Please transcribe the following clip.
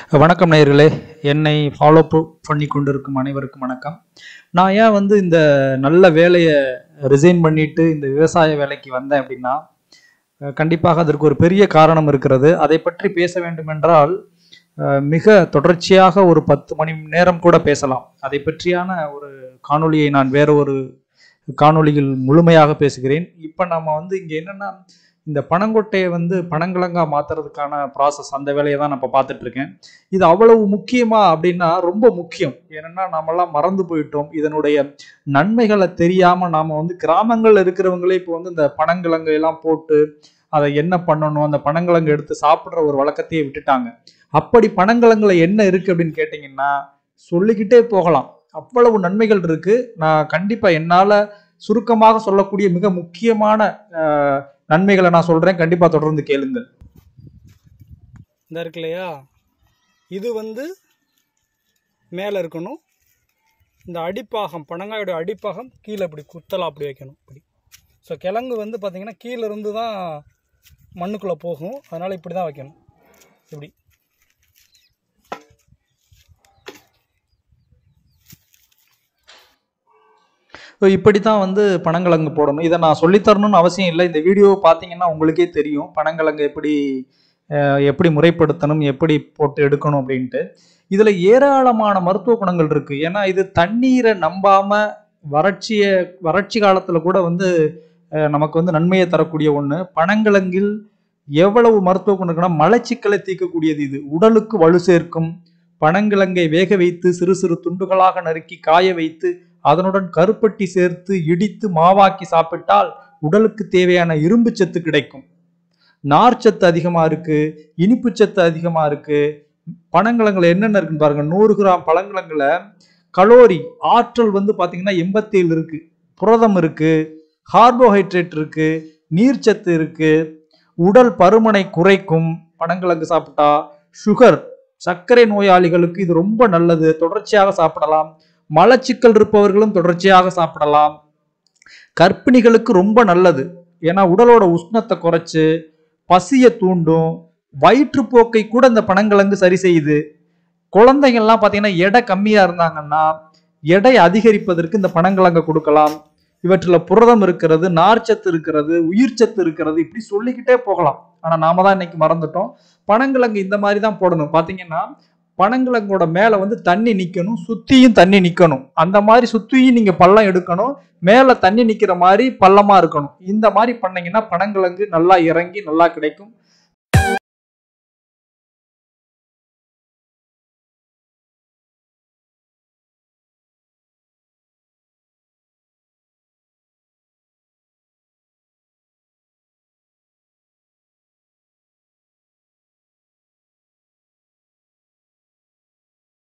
வணக்கம் நேயர்களே என்னை ஃபாலோ பண்ணி கொண்டிருக்கும் அனைவருக்கும் வணக்கம் நான் ஏன் வந்து இந்த நல்ல வேலையை ரிசைன் பண்ணிட்டு இந்த விவசாய வேலைக்கு வந்தேன் அப்படின்னா அஹ், கண்டிப்பாக அதற்கு ஒரு பெரிய காரணம் இருக்கிறது அதை பற்றி பேச வேண்டுமென்றால் அஹ், மிக தொடர்ச்சியாக ஒரு பத்து மணி நேரம் கூட பேசலாம் அதை பற்றியான ஒரு காணொளியை நான் வேற ஒரு காணொளியில் முழுமையாக பேசுகிறேன் இப்போ நம்ம வந்து இங்கே என்னன்னா இந்த பனங்கொட்டையை வந்து பனங்கிழங்கா மாத்துறதுக்கான ப்ராசஸ் அந்த வேலையை தான் நான் இப்போ பார்த்துட்டு இருக்கேன் இது அவ்வளவு முக்கியமா அப்படின்னா ரொம்ப முக்கியம் ஏன்னா நாமெல்லாம் மறந்து போயிட்டோம் இதனுடைய நன்மைகளை தெரியாம நாம வந்து கிராமங்கள்ல இருக்கிறவங்களே இப்போ வந்து இந்த பனங்கிழங்கு எல்லாம் போட்டு அதை என்ன பண்ணணும் அந்த பனங்கிழங்கு எடுத்து சாப்பிடுற ஒரு வழக்கத்தையே விட்டுட்டாங்க அப்படி பனங்கிழங்குல என்ன இருக்கு அப்படின்னு கேட்டிங்கன்னா சொல்லிக்கிட்டே போகலாம் அவ்வளவு நன்மைகள் இருக்கு நான் கண்டிப்பா என்னால சுருக்கமாக சொல்லக்கூடிய மிக முக்கியமான அஹ், நன்மைகளை நான் சொல்றேன் கண்டிப்பா தொடர்ந்து கேளுங்கள் இந்த இருக்கு இல்லையா இது வந்து மேலே இருக்கணும் இந்த அடிப்பாகம் பனங்காயோட அடிப்பாகம் கீழே இப்படி குத்தலாக அப்படி வைக்கணும் இப்படி ஸோ கிழங்கு வந்து பார்த்திங்கன்னா கீழே இருந்து தான் மண்ணுக்குள்ளே போகும் அதனால் இப்படி தான் வைக்கணும் இப்படி ஸோ இப்படி தான் வந்து பனங்கிழங்கு போடணும் இதை நான் சொல்லித்தரணும்னு அவசியம் இல்லை இந்த வீடியோவை பார்த்தீங்கன்னா உங்களுக்கே தெரியும் பனங்கிழங்கு எப்படி அஹ், எப்படி முறைப்படுத்தணும் எப்படி போட்டு எடுக்கணும் அப்படின்ட்டு இதில் ஏராளமான மருத்துவ குணங்கள் இருக்குது ஏன்னா இது தண்ணீரை நம்பாம வறட்சியை வறட்சி காலத்தில் கூட வந்து அஹ், நமக்கு வந்து நன்மையை தரக்கூடிய ஒன்று பனங்கிழங்கில் எவ்வளவு மருத்துவ குணம் இருக்குன்னா மலச்சிக்கலை தீர்க்கக்கூடியது இது உடலுக்கு வலு சேர்க்கும் பனங்கிழங்கை வேக வைத்து சிறு சிறு துண்டுகளாக நறுக்கி காய வைத்து அதனுடன் கருப்பட்டி சேர்த்து இடித்து மாவாக்கி சாப்பிட்டால் உடலுக்கு தேவையான இரும்பு சத்து கிடைக்கும் நார்ச்சத்து அதிகமா இருக்கு இனிப்பு சத்து அதிகமா இருக்கு பனங்கிழங்குல என்னென்ன இருக்குன்னு பாருங்க நூறு கிராம் பழங்கிழங்குல கலோரி ஆற்றல் வந்து பாத்தீங்கன்னா எண்பத்தேழு இருக்கு புரதம் இருக்கு கார்போஹைட்ரேட் இருக்கு நீர்ச்சத்து இருக்கு உடல் பருமனை குறைக்கும் பனங்கிழங்கு சாப்பிட்டா சுகர் சர்க்கரை நோயாளிகளுக்கு இது ரொம்ப நல்லது தொடர்ச்சியாக சாப்பிடலாம் மலச்சிக்கல் இருப்பவர்களும் தொடர்ச்சியாக சாப்பிடலாம் கர்ப்பிணிகளுக்கு ரொம்ப நல்லது ஏன்னா உடலோட உஷ்ணத்தை குறைச்சு பசியை தூண்டும் வயிற்றுப்போக்கை கூட இந்த பனங்கிழங்கு சரி செய்யுது குழந்தைங்கள்லாம் பார்த்தீங்கன்னா எடை கம்மியா இருந்தாங்கன்னா எடை அதிகரிப்பதற்கு இந்த பனங்கிழங்கை கொடுக்கலாம் இவற்றில் புரதம் இருக்கிறது நார்ச்சத்து இருக்கிறது உயிர்ச்சத்து இருக்கிறது இப்படி சொல்லிக்கிட்டே போகலாம் ஆனா நாம தான் இன்னைக்கு மறந்துட்டோம் பனங்கிழங்கு இந்த மாதிரி தான் போடணும் பாத்தீங்கன்னா பனங்கிழங்கோட மேல வந்து தண்ணி நிக்கணும் சுத்தியும் தண்ணி நிக்கணும் அந்த மாதிரி சுத்தியும் நீங்க பள்ளம் எடுக்கணும் மேல தண்ணி நிக்கிற மாதிரி பள்ளமா இருக்கணும் இந்த மாதிரி பண்ணீங்கன்னா பனங்கிழங்கு நல்லா இறங்கி நல்லா கிடைக்கும்